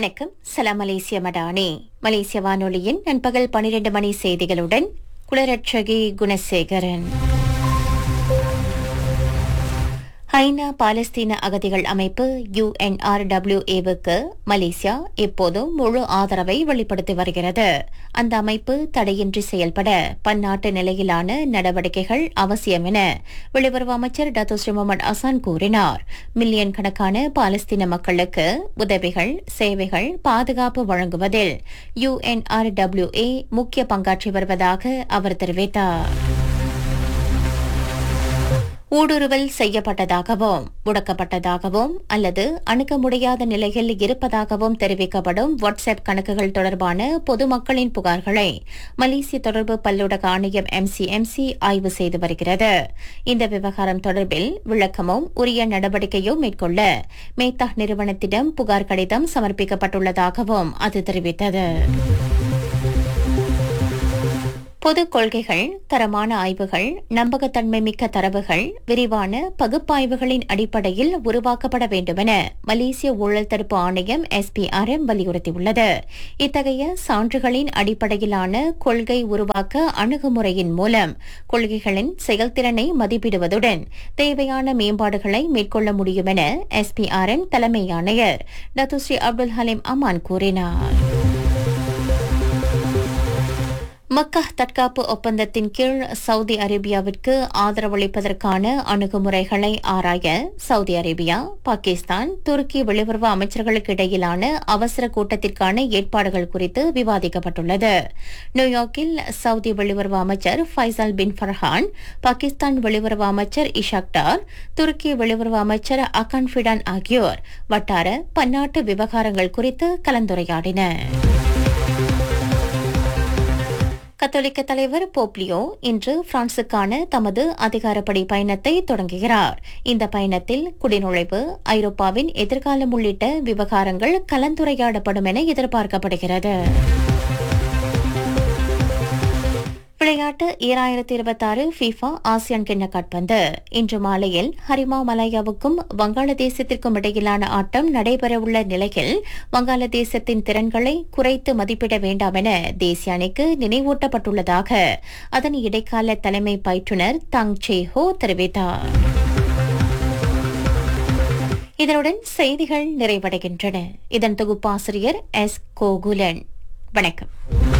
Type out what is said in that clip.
வணக்கம் சலாம் மலேசிய மடானி மலேசிய வானொலியின் நண்பகல் பனிரெண்டு மணி செய்திகளுடன் குளரட்சகி குணசேகரன் ஐநா பாலஸ்தீன அகதிகள் அமைப்பு யுஎன்ஆர்டபிள்யூஏவுக்கு மலேசியா இப்போதும் முழு ஆதரவை வெளிப்படுத்தி வருகிறது அந்த அமைப்பு தடையின்றி செயல்பட பன்னாட்டு நிலையிலான நடவடிக்கைகள் அவசியம் என வெளியுறவு அமைச்சர் டாக்டர் ஸ்ரீ முகமது அசான் கூறினார் மில்லியன் கணக்கான பாலஸ்தீன மக்களுக்கு உதவிகள் சேவைகள் பாதுகாப்பு வழங்குவதில் யுஎன்ஆர்டபிள்யூஏ முக்கிய பங்காற்றி வருவதாக அவர் தெரிவித்தார் ஊடுருவல் செய்யப்பட்டதாகவும் முடக்கப்பட்டதாகவும் அல்லது அணுக முடியாத நிலையில் இருப்பதாகவும் தெரிவிக்கப்படும் வாட்ஸ்அப் கணக்குகள் தொடர்பான பொதுமக்களின் புகார்களை மலேசிய தொடர்பு பல்லூடக ஆணையம் எம்சிஎம்சி ஆய்வு செய்து வருகிறது இந்த விவகாரம் தொடர்பில் விளக்கமும் உரிய நடவடிக்கையும் மேற்கொள்ள மேத்தா நிறுவனத்திடம் புகார் கடிதம் சமர்ப்பிக்கப்பட்டுள்ளதாகவும் அது தெரிவித்தது பொது கொள்கைகள் தரமான ஆய்வுகள் நம்பகத்தன்மை மிக்க தரவுகள் விரிவான பகுப்பாய்வுகளின் அடிப்படையில் உருவாக்கப்பட வேண்டுமென மலேசிய ஊழல் தடுப்பு ஆணையம் எஸ்பிஆர்எம் வலியுறுத்தியுள்ளது இத்தகைய சான்றுகளின் அடிப்படையிலான கொள்கை உருவாக்க அணுகுமுறையின் மூலம் கொள்கைகளின் செயல்திறனை மதிப்பிடுவதுடன் தேவையான மேம்பாடுகளை மேற்கொள்ள முடியும் என எஸ்பிஆர்எம் தலைமை ஆணையர் டத்துஸ்ரீ அப்துல் ஹலீம் அமான் கூறினார் மக்கா தற்காப்பு ஒப்பந்தத்தின் கீழ் சவுதி அரேபியாவிற்கு ஆதரவளிப்பதற்கான அணுகுமுறைகளை ஆராய சவுதி அரேபியா பாகிஸ்தான் துருக்கி வெளியுறவு அமைச்சர்களுக்கு இடையிலான அவசர கூட்டத்திற்கான ஏற்பாடுகள் குறித்து விவாதிக்கப்பட்டுள்ளது நியூயார்க்கில் சவுதி வெளியுறவு அமைச்சர் ஃபைசல் பின் ஃபர்ஹான் பாகிஸ்தான் வெளியுறவு அமைச்சர் இஷாக்டார் துருக்கி வெளியுறவு அமைச்சர் அகான் ஃபிடான் ஆகியோர் வட்டார பன்னாட்டு விவகாரங்கள் குறித்து கலந்துரையாடினர் கத்தோலிக்க தலைவர் போப்லியோ இன்று பிரான்சுக்கான தமது அதிகாரப்படி பயணத்தை தொடங்குகிறார் இந்த பயணத்தில் குடிநுழைவு ஐரோப்பாவின் எதிர்காலம் உள்ளிட்ட விவகாரங்கள் கலந்துரையாடப்படும் என எதிர்பார்க்கப்படுகிறது விளையாட்டு ஈராயிரத்தி இருபத்தாறு ஃபீஃபா ஆசியான் கிண்ண காட்பந்து இன்று மாலையில் ஹரிமா மலாயாவுக்கும் வங்காளதேசத்திற்கும் இடையிலான ஆட்டம் நடைபெறவுள்ள நிலையில் வங்காளதேசத்தின் திறன்களை குறைத்து மதிப்பிட வேண்டாம் என தேசிய அணிக்கு நினைவூட்டப்பட்டுள்ளதாக அதன் இடைக்கால தலைமை பயிற்றுநர் தங் சே ஹோ தெரிவித்தார் இதனுடன் செய்திகள் நிறைவடைகின்றன இதன் தொகுப்பாசிரியர் எஸ் கோகுலன் வணக்கம்